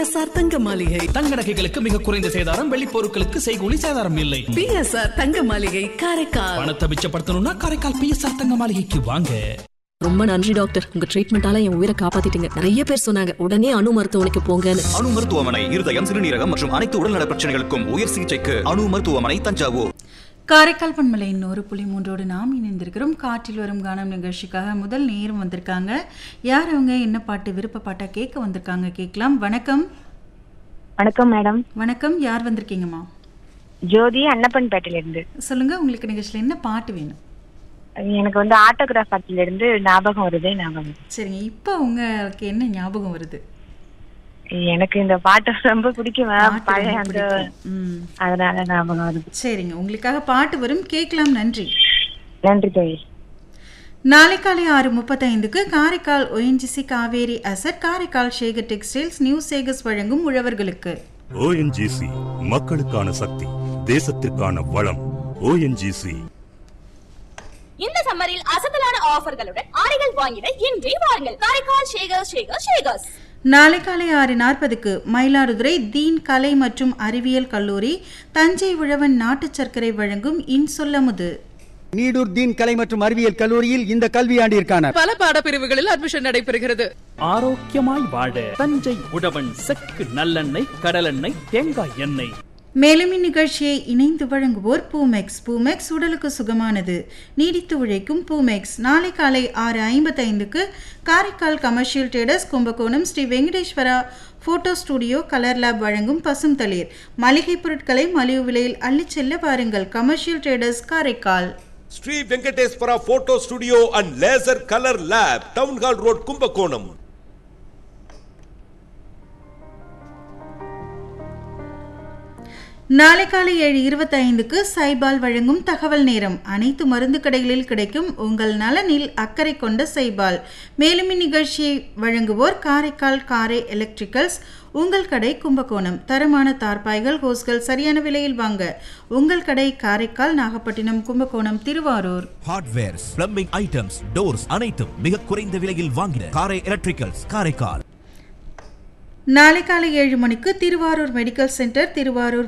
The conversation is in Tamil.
பிஎஸ்ஆர் தங்க மாளிகை தங்க நகைகளுக்கு மிக குறைந்த சேதாரம் வெள்ளி பொருட்களுக்கு செய்கூலி சேதாரம் இல்லை பிஎஸ்ஆர் தங்க மாளிகை காரைக்கால் பணத்தை மிச்சப்படுத்தணும்னா காரைக்கால் பிஎஸ்ஆர் தங்க மாளிகைக்கு வாங்க ரொம்ப நன்றி டாக்டர் உங்க ட்ரீட்மெண்டால என் உயிரை காப்பாத்திட்டீங்க நிறைய பேர் சொன்னாங்க உடனே அணு மருத்துவமனைக்கு போங்கன்னு அணு மருத்துவமனை இருதயம் சிறுநீரகம் மற்றும் அனைத்து உடல்நல பிரச்சனைகளுக்கும் உயர் சிகிச்சைக்கு அணு மருத்துவமனை தஞ்சாவூர் காரைக்கால் பண்பலையின் ஒரு புள்ளி மூன்றோடு நாம் இணைந்திருக்கிறோம் காற்றில் வரும் கானம் நிகழ்ச்சிக்காக முதல் நேரம் வந்திருக்காங்க யார் அவங்க என்ன பாட்டு விருப்ப பாட்டா கேட்க வந்திருக்காங்க கேட்கலாம் வணக்கம் வணக்கம் மேடம் வணக்கம் யார் வந்திருக்கீங்கம்மா ஜோதி அன்னப்பன்பேட்டையில இருந்து சொல்லுங்க உங்களுக்கு நிகழ்ச்சியில் என்ன பாட்டு வேணும் எனக்கு வந்து ஆட்டோகிராஃப் படத்துல இருந்து ஞாபகம் வருது ஞாபகம் சரிங்க இப்போ உங்களுக்கு என்ன ஞாபகம் வருது எனக்கு இந்த பாட்டு ரொம்ப பிடிக்கும் ma'am. பாட்டு பழைய ரொம்ப அந்த பிடிக்கும். ம் அதனால ஞாபகம் வருது சரிங்க உங்களுக்காக பாட்டு வரும் கேட்கலாம் நன்றி நன்றி தோழி நாளை காலை ஆறு முப்பத்தைந்துக்கு Karaikal ONGC Kaveri asset Karaikal Sekar textiles new Sekars வழங்கும் உழவர்களுக்கு ஓஎன்ஜிசி மக்களுக்கான சக்தி தேசத்திற்கான வளம் ஓஎன்ஜிசி இந்த சம்மரில் அசத்தலான ஆஃபர்களுடன் ஆடைகள் வாங்கிட இன்றே வாருங்கள் காரைக்கால் ஷேகர் ஷேகர் ஷேகர்ஸ் நாளை காலை ஆறு நாற்பதுக்கு மயிலாடுதுறை தீன் கலை மற்றும் அறிவியல் கல்லூரி தஞ்சை உழவன் நாட்டுச் சர்க்கரை வழங்கும் இன்சொல்லமுது நீடூர் தீன் கலை மற்றும் அறிவியல் கல்லூரியில் இந்த கல்வியாண்டிற்கான பல பாடப்பிரிவுகளில் அட்மிஷன் நடைபெறுகிறது ஆரோக்கியமாய் வாழ தஞ்சை உழவன் செக்கு நல்லெண்ணெய் கடலெண்ணெய் தேங்காய் எண்ணெய் மேலும் இந்நிகழ்ச்சியை இணைந்து வழங்குவோர் பூமெக்ஸ் பூமெக்ஸ் உடலுக்கு சுகமானது நீடித்து உழைக்கும் பூமெக்ஸ் நாளை காலை ஆறு ஐம்பத்தைந்துக்கு Karaikal commercial traders Kumbakonam Sri Venkateswara photo studio colour lab வழங்கும் பசும் தளிர் மளிகை பொருட்களை மலிவு விலையில் அள்ளிச் செல்ல வாருங்கள் commercial traders Karaikal Sri Venkateswara photo studio and laser colour lab town hall road Kumbakonam நாளை காலை ஏழு இருபத்தைந்துக்கு சைபால் வழங்கும் தகவல் நேரம் அனைத்து மருந்து கடைகளில் கிடைக்கும் உங்கள் நலனில் அக்கறை கொண்ட சைபால் மேலும் இந்நிகழ்ச்சியை வழங்குவோர் காரைக்கால் காரை எலக்ட்ரிக்கல்ஸ் உங்கள் கடை கும்பகோணம் தரமான தார்பாய்கள் ஹோஸ்கள் சரியான விலையில் வாங்க உங்கள் கடை Karaikal Nagapattinam Kumbakonam Thiruvarur hardwares plumbing items doors அனைத்தும் மிக குறைந்த விலையில் வாங்கின காரை எலக்ட்ரிக்கல்ஸ் காரைக்கால் நாளை காலை ஏழு மணிக்கு திருவாரூர் மெடிக்கல் சென்டர் திருவாரூர்